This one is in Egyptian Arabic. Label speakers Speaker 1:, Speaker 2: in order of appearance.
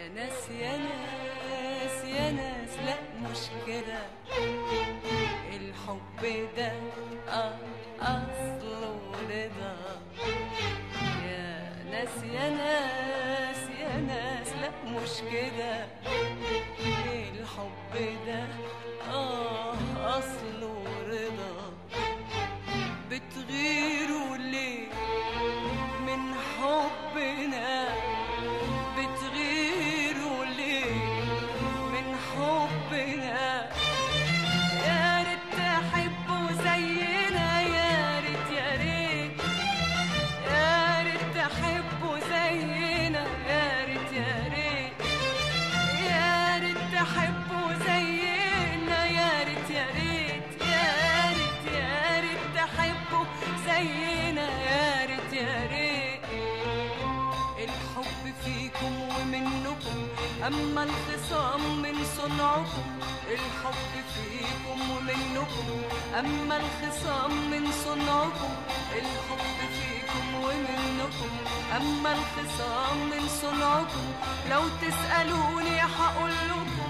Speaker 1: ناس يا ناس يا ناس لا مش كده الحب ده آه أصله رضا يا ناس يا ناس يا ناس لا مش كده الحب ده آه أصله رضا بتغيروا ليه من حبنا بتغيروا ليه من حبنا يا ريت تحبوا زينا يا ريت يا ريت يا ريت تحبوا زينا يا ريت يا ريت يا ريت تحبوا زينا يا ريت يا ريت يا ريت يا ريت تحبوا زينا يا ريت يا ريت الحب فيكم ومنكم أما الخصام من صنعكم الحب فيكم ومنكم أما الخصام من صنعكم الحب فيكم ومنكم أما الخصام من صنعكم لو تسألوني هقول لكم